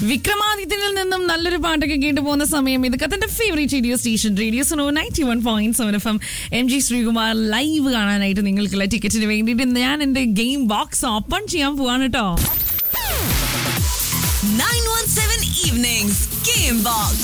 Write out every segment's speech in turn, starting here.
വിക്രമാദിത്യനിൽ നിന്നും നല്ലൊരു പാട്ടൊക്കെ കേട്ടു പോകുന്ന സമയം ഇത് കത്തന്റെ favourite radio station radio so ninety one point seven F M M G Sreekumar live കാണാനായിട്ട് നിങ്ങൾക്കുള്ള ടിക്കറ്റിന് വേണ്ടിയിട്ട് ഞാൻ എന്റെ ഗെയിം ബോക്സ് ഓപ്പൺ ചെയ്യാൻ പോവാണ് കേട്ടോ 917 Evenings Game Box.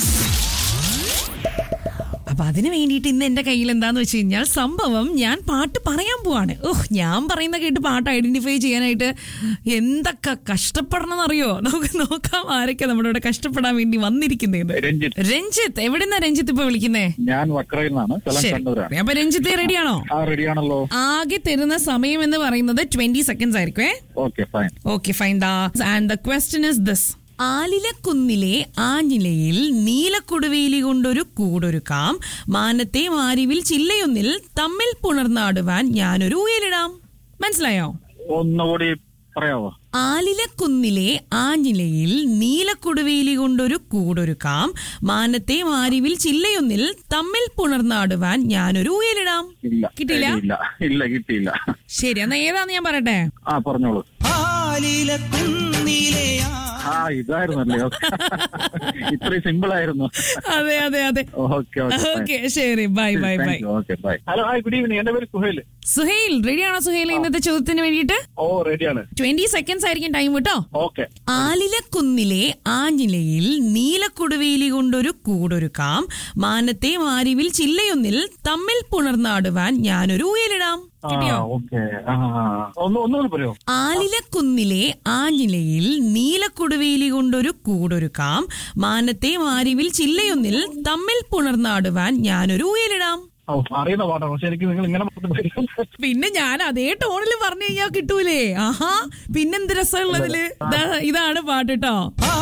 അപ്പൊ അതിന് വേണ്ടിയിട്ട് ഇന്ന് എന്റെ കയ്യിൽ എന്താന്ന് വെച്ച് കഴിഞ്ഞാൽ സംഭവം ഞാൻ പാട്ട് പറയാൻ പോവാണ് ഓഹ് ഞാൻ പറയുന്ന കേട്ട് പാട്ട് ഐഡന്റിഫൈ ചെയ്യാനായിട്ട് എന്തൊക്കെ കഷ്ടപ്പെടണം അറിയോ നമുക്ക് നോക്കാം ആരൊക്കെ നമ്മുടെ ഇവിടെ കഷ്ടപ്പെടാൻ വേണ്ടി വന്നിരിക്കുന്നത് രഞ്ജിത്ത് രഞ്ജിത്ത് എവിടുന്നാ രഞ്ജിത്ത് ഇപ്പൊ വിളിക്കുന്നേ ഞാൻ വക്രയിൽ നിന്നാണ് സ്ഥലം ശരി കണ്ണൂരാണ് അപ്പൊ രഞ്ജിത്ത് റെഡിയാണോ ആ റെഡിയാണല്ലോ ആകെ തരുന്ന സമയം എന്ന് പറയുന്നത് ട്വന്റി സെക്കൻഡ്സ് ആയിരിക്കുമേ ഓക്കെ ഫൈൻ ഓക്കെ ഫൈൻ ദാ and the question is this ആലിലക്കുന്നിലെ ആഞ്ഞിലയിൽ നീലക്കൊടുവേലി കൊണ്ടൊരു കൂടൊരുക്കാം മാനത്തെ മാരിവിൽ ചില്ലയൊന്നിൽ തമ്മിൽ പുണർന്നാടുവാൻ ഞാനൊരു ഉയലിടാം മനസ്സിലായോ ഒന്നുകൂടി പറയാവോ ആലിലക്കുന്നിലെ ആഞ്ഞിലയിൽ നീലക്കൊടുവേലി കൊണ്ടൊരു കൂടൊരുക്കാം മാനത്തെ മാരിവിൽ ചില്ലയൊന്നിൽ തമ്മിൽ പുണർന്നാടുവാൻ ഞാനൊരു ഉയലിടാം ഇല്ല കിട്ടിയില്ല? ഇല്ല ഇല്ല കിട്ടിയില്ല ശരി എന്നാ ഏതാന്ന് ഞാൻ പറയട്ടെ ആ പറഞ്ഞോളൂ ആലിലക്കുന്നിലെ ആ ഇതായിരുന്നല്ലേ ഇത്രയും സിമ്പിൾ ആയിരുന്നു അതെ അതെ അതെ ഓക്കെ ഓക്കെ ഓക്കെ ശരി bye bye bye okay bye hello hi good evening എന്റെ പേര് സുഹേൽ സുഹൈൽ റെഡിയാണോ സുഹൈൽ ഇന്നത്തെ ചോദ്യത്തിന് വേണ്ടിയിട്ട് ഓ റെഡിയാണ് ട്വന്റി സെക്കൻഡ്സ് ആയിരിക്കും ടൈം കേട്ടോ ഓക്കെ ആലിലക്കുന്നിലെ ആഞ്ഞിലയിൽ നീലക്കൊടുവേലി കൊണ്ടൊരു കൂടൊരുക്കാം മാനത്തെ മാരിവിൽ ചില്ലയൊന്നിൽ തമ്മിൽ പുണർന്നാടുവാൻ ഞാനൊരു ഉയലിടാം ആ കിട്ടിയോ ഓക്കെ ആ ഒന്ന് ഒന്നുകൂടി പറയോ ആലിലക്കുന്നിലെ ആഞ്ഞിലയിൽ നീലക്കൊടുവേലി കൊണ്ടൊരു കൂടൊരുക്കാം മാനത്തെ മാരിവിൽ ചില്ലയൊന്നിൽ തമ്മിൽ പുണർന്നാടുവാൻ ഞാനൊരു ഉയലിടാം ഓ അറിയുന്ന പാട്ടാണ് പക്ഷെ എനിക്ക് നിങ്ങൾ ഇങ്ങനെ പറഞ്ഞു തരും. പിന്നെ ഞാൻ അതേ ടോണിൽ പറഞ്ഞു കഴിഞ്ഞാൽ കിട്ടൂലേ ആഹാ പിന്നെന്ത് രസമുള്ളതില് ദാ ഇതാണ് പാട്ട് കേട്ടോ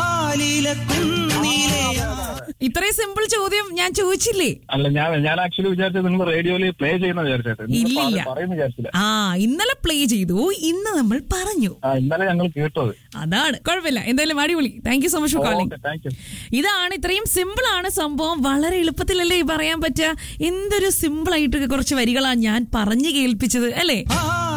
ആലിലക്കുന്നിലെ ഇത്രയും സിമ്പിൾ ചോദ്യം ഞാൻ ചോദിച്ചില്ലേ അല്ല ഞാൻ ഞാൻ ആക്ച്വലി വിചാരിച്ചത് നിങ്ങൾ റേഡിയോയിൽ പ്ലേ ചെയ്യുന്ന വിചാരിച്ചത് നിങ്ങൾ ഇല്ലില്ല. പാടി- പറയുന്ന വിചാരിച്ചില്ല ആ ഇന്നലെ പ്ലേ ചെയ്തു ഇന്ന് നമ്മൾ പറഞ്ഞു ആ ഇന്നലെ ഞങ്ങൾ കേട്ടത് അതാണ് കുഴപ്പമില്ല എന്തായാലും അടിപൊളി thank you so much for calling okay thank you ഇതാണ് ഇത്രയും സിമ്പിൾ ആണ് സംഭവം വളരെ എളുപ്പത്തിലല്ലേ ഈ പറയാൻ പറ്റുക എന്തൊരു സിമ്പിൾ ആയിട്ട് കുറച്ച് വരികളാണ് ഞാൻ പറഞ്ഞു കേൾപ്പിച്ചത് അല്ലേ ആ